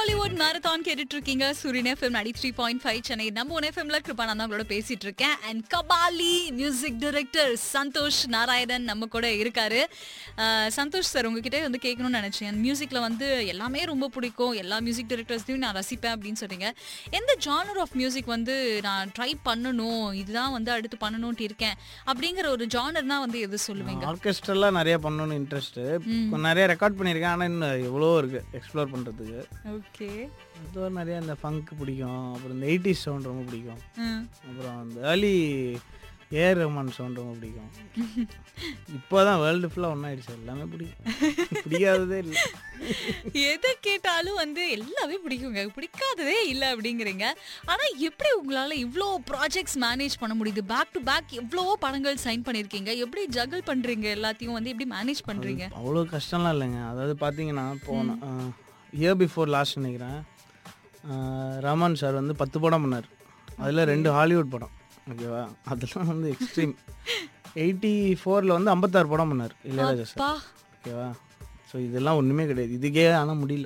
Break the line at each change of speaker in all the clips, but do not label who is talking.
Bollywood marathon கேட்டுட்டு இருக்கீங்க சூரியன் எஃப்எம் நடி த்ரீ பாயிண்ட் ஃபைவ் சென்னை நம்ம ஒன் எஃப்எம்ல கிருபானா தான் உங்களோட பேசிட்டு இருக்கேன் and Kabali music director Santhosh Narayanan நம்ம கூட இருக்காரு அஹ், சந்தோஷ் சார் உங்ககிட்ட வந்து கேட்கணும்னு நினைச்சேன் மியூசிக்ல வந்து எல்லாமே ரொம்ப பிடிக்கும் எல்லா மியூசிக் டைரக்டர்ஸையும் நான் ரசிப்பேன் அப்படின்னு சொன்னீங்க எந்த ஜானர் ஆஃப் மியூசிக் வந்து நான் ட்ரை பண்ணணும் இதுதான் வந்து அடுத்து பண்ணணும்ட்டு இருக்கேன் அப்படிங்கிற ஒரு ஜானர்னா வந்து எது சொல்லுவீங்க
ஆர்கெஸ்ட்ரெல்லாம் நிறைய பண்ணணும்னு இன்ட்ரெஸ்ட்டு நிறைய ரெக்கார்ட் பண்ணியிருக்கேன் ஆனால் இன்னும் எவ்வளோ இருக்குது எக்ஸ்ப்ளோர் பண்ணுறதுக்கு
ஓகே
அது நிறைய இந்த ஃபங்க் பிடிக்கும் அப்புறம் இந்த எயிட்டிஸ் சவுண்ட் ரொம்ப பிடிக்கும் அப்புறம் அந்த ஏர்லி ஏர் ரஹ்மான் சவுண்ட் ரொம்ப பிடிக்கும் இப்போ தான் வேர்ல்டு ஃபுல்லாக ஒன்றாயிடுச்சு எல்லாமே பிடிக்கும் பிடிக்காததே இல்லை
எதை கேட்டாலும் வந்து எல்லாமே பிடிக்குங்க பிடிக்காததே இல்லை அப்படிங்கிறீங்க ஆனா எப்படி உங்களால இவ்வளோ ப்ராஜெக்ட்ஸ் மேனேஜ் பண்ண முடியுது பேக் டு பேக் எவ்வளவோ படங்கள் சைன் பண்ணிருக்கீங்க எப்படி ஜகிள் பண்றீங்க எல்லாத்தையும் வந்து எப்படி மேனேஜ் பண்றீங்க
அவ்வளோ கஷ்டம்லாம் இல்லைங்க அதாவது பார்த்தீங்கன்னா போன இயர் பிஃபோர் லாஸ்ட் நினைக்கிறேன் அஹ், ரஹ்மான் சார் வந்து பத்து படம் பண்ணார் அதில் ரெண்டு ஹாலிவுட் படம் ஓகேவா அதெல்லாம் வந்து எக்ஸ்ட்ரீம் எயிட்டி ஃபோரில் வந்து ஐம்பத்தாறு படம் பண்ணார் இளையராஜா சார்
பா
ஓகேவா ஸோ இதெல்லாம் ஒன்றுமே கிடையாது இதுக்கே ஆனால் முடியல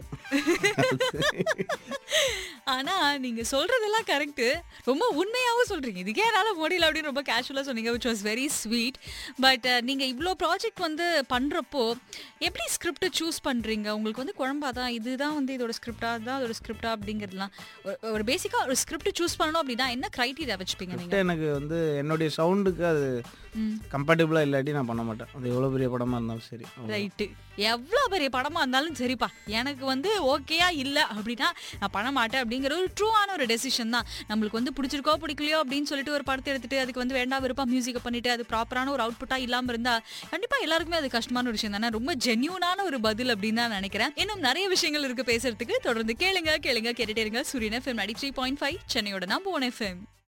ஆனா நீங்க சொல்றதெல்லாம் கரெக்ட் ரொம்ப உண்மையாவும் சொல்றீங்க இதுக்கே என்னால முடியல அப்படின்னு ரொம்ப கேஷுவலா சொன்னீங்க which was very sweet but நீங்க இவ்வளோ ப்ராஜெக்ட் வந்து பண்றப்போ எப்படி ஸ்கிரிப்ட் சூஸ் பண்றீங்க உங்களுக்கு வந்து குழம்பாதான் இதுதான் வந்து இதோட ஸ்கிரிப்டா தான் அதோட ஸ்கிரிப்டா அப்படிங்கிறதுலாம் ஒரு- ஒரு பேசிக்கா ஒரு ஸ்கிரிப்ட் சூஸ் பண்ணணும் அப்படின்னா என்ன கிரைட்டீரியா வச்சுப்பீங்க நீங்க
எனக்கு வந்து என்னுடைய சவுண்டுக்கு அது
ம்.
கம்பேட்டபிளாக இல்லாட்டி நான் பண்ண மாட்டேன் அது எவ்வளோ பெரிய படமாக இருந்தாலும் சரி அவ்வளவுதான்.
ரைட்டு எவ்வளோ பெரிய படமா இருந்தாலும் சரிப்பா எனக்கு வந்து ஓகேயா இல்லை அப்படின்னா நான் பண்ண மாட்டேன் அப்படிங்கிற ஒரு ட்ரூவான ஒரு டெசிஷன் தான் நம்மளுக்கு வந்து பிடிச்சிருக்கோ பிடிக்கலையோ அப்படின்னு சொல்லிட்டு ஒரு படத்தை எடுத்துட்டு அதுக்கு வந்து வேண்டாம் விருப்பம் மியூசிக்கை பண்ணிட்டு அது ப்ராப்பரான ஒரு அவுட்புட்டாக இல்லாமல் இருந்தா கண்டிப்பா எல்லாருக்குமே அது கஷ்டமான ஒரு விஷயம் தானே ரொம்ப ஜென்யூனான ஒரு பதில் அப்படின்னு தான் நினைக்கிறேன் இன்னும் நிறைய விஷயங்கள் இருக்கு பேசுறதுக்கு தொடர்ந்து கேளுங்க கேளுங்க கேட்டுட்டே இருங்க சூரியன் எஃப்எம் நடி த்ரீ பாயிண்ட் ஃபைவ் சென்னையோட நம்பர் ஒன் எஃப்எம்